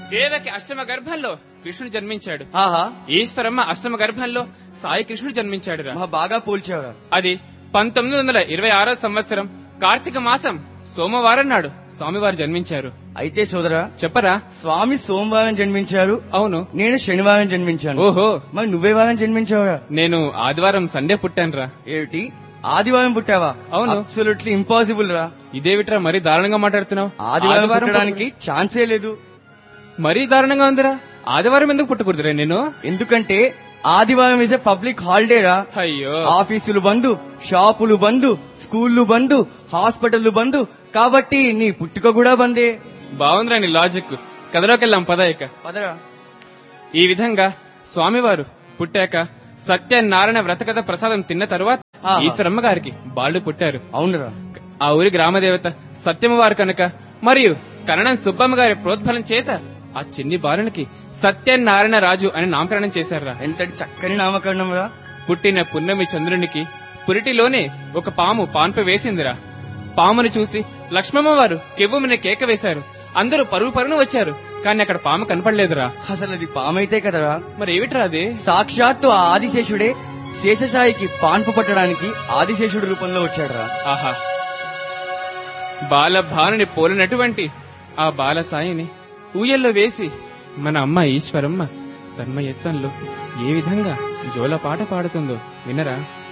దేవకి అష్టమ గర్భంలో కృష్ణుడు జన్మించాడు ఆహా ఈశ్వరమ్మ అష్టమ గర్భంలో సాయి కృష్ణుడు జన్మించాడురా మహా బాగా పోల్చావురా అది పంతొమ్మిది వందల ఇరవై ఆరో సంవత్సరం కార్తీక మాసం సోమవారం నాడు స్వామివారు జన్మించారు అయితే సోదరా చెప్పరా స్వామి సోమవారం జన్మించారు అవును నేను శనివారం జన్మించాను ఓహో మరి నువ్వే వారం జన్మించావురా నేను ఆదివారం సండే పుట్టానురా ఏమిటి ఆదివారం పుట్టావా అవును. అబ్సల్యూట్లీ ఇంపాసిబుల్ రా ఇదేవిట్రా మరీ దారుణంగా మాట్లాడుతున్నావు ఆదివారం పుట్టడానికి ఛాన్సే లేదు మరీ దారుణంగా ఉందిరా ఆదివారం ఎందుకు పుట్టకూడదురా నేను ఎందుకంటే ఆదివారం ఇస్ ఎ పబ్లిక్ హాలిడే రా అయ్యో ఆఫీసులు బంద్ షాపులు బంద్ స్కూళ్లు బంద్ హాస్పిటల్ బంద్ కాబట్టి నీ పుట్టుక కూడా బందే బాగుందిరా నీ లాజిక్ కథలోకి వెళ్ళాం పద ఇక పదరా ఈ విధంగా స్వామివారు పుట్టాక సత్యనారాయణ వ్రతకథ ప్రసాదం తిన్న తరువాత ఆహా. ఈశ్వరమ్మ గారికి బాలుడు పుట్టారు అవునురా ఆ ఊరి గ్రామదేవత సత్యమ్మ వారు కనుక మరియు కరణం సుబ్బమ్మ గారి ప్రోద్బలం చేత ఆ చిన్ని బాలునికి సత్యనారాయణ రాజు అని నామకరణం చేశారురా ఎంతటి చక్కని నామకరణం రా పుట్టిన పున్నమి చంద్రునికి పురిటిలోనే ఒక పాము పాన్పు వేసిందిరా పామును చూసి లక్ష్మమ్మ వారు కెవ్వుమని కేక వేశారు అందరూ పరుగు పరుగున వచ్చారు కానీ అక్కడ పాము కనపడలేదురా అసలు అది పామైతే కదరా మరి ఏమిట్రా అది సాక్షాత్తు ఆ ఆదిశేషుడే శేషసాయికి పాన్పు పట్టడానికి ఆదిశేషుడి రూపంలో వచ్చాడురా ఆహా బాలభానుని పోలినటువంటి ఆ బాలసాయిని ఊయల్లో వేసి మన అమ్మ ఈశ్వరమ్మ తన్మయత్వంలో ఏ విధంగా జోలపాట పాడుతుందో వినరా